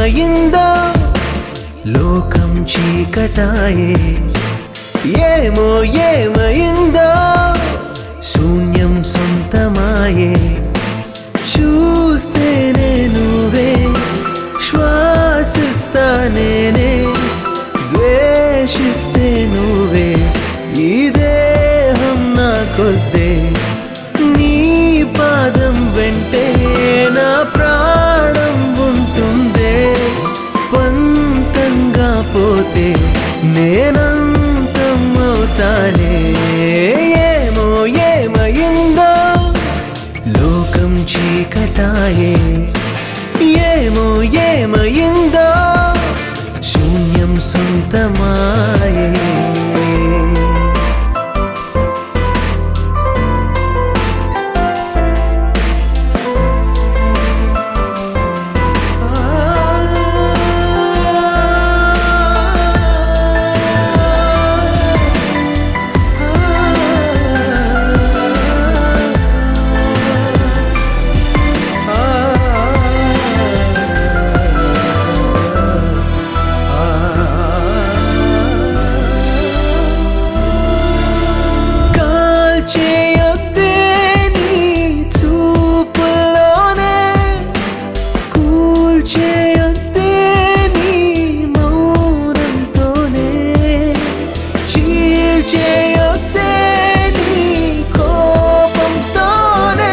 ఏమయిందో లోకం చీకటాయే ఏమో ఏమయిందో శూన్యం సొంతమాయే చూస్తేనే నువ్వే శ్వాసిస్తా నేనే ద్వేషిస్తే నువ్వే ఈ దేహం నా కొద్దే నీ పాదం వెంటే నా ప్రాణం ఉంటుందే పంతంగా పోతే నేనంతం అవుతానే ఏమో ఏమయిందో లోకం చీకటాయే ఏమో ఏమయిందో శూన్యం సొంతమాయే కాల్చేయొద్దే నీ చూపులోనే కూల్చేయొద్దే నీ మౌనంతోనే చీల్చేయొద్దే నీ కోపంతోనే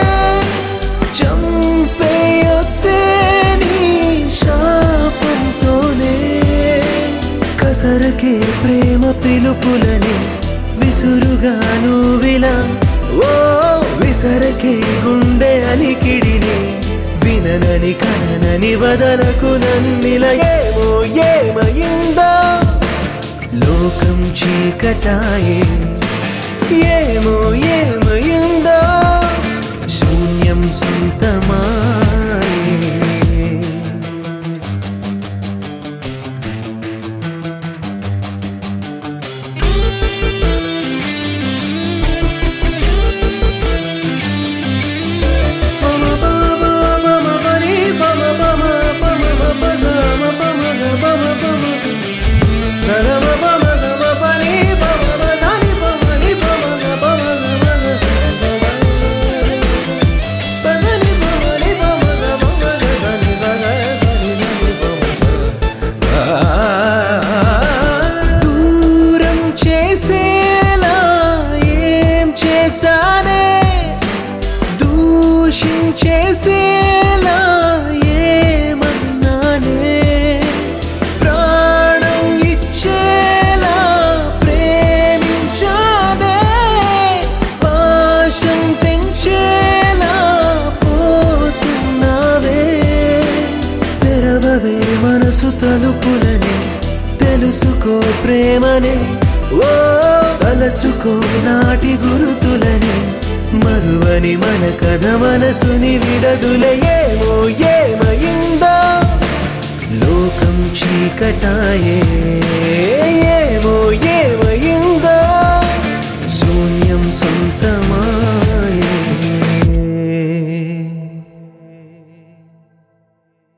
చంపేయొద్దే నీ శాపంతోనే కసరకే ప్రేమ పిలుపులని విసురుగాను విలా ఓ విసరకే గుండె అలికిడిని విననని కననని వదలకు నన్నిల ఏమో ఏమయిందో లోకం చీకటాయే ఏమో ఏమయిందో శూన్యం సొంతమాయే దూరం చేసేలా ఏం చేశానే దూషించేసేలా ఏమన్నానే ప్రాణం ఇచ్చేలా ప్రేమించానే పాశం పెంచేలా పోతున్నావే తెరవవే మనసు తలుపులని తెలుసుకో ప్రేమనే ఓ తలచుకో నాటి గురుతులని మరువని మన కథ మనసుని విడదుల ఏమో ఏమయిందో లోకం చీకటాయే ఏమో ఏమో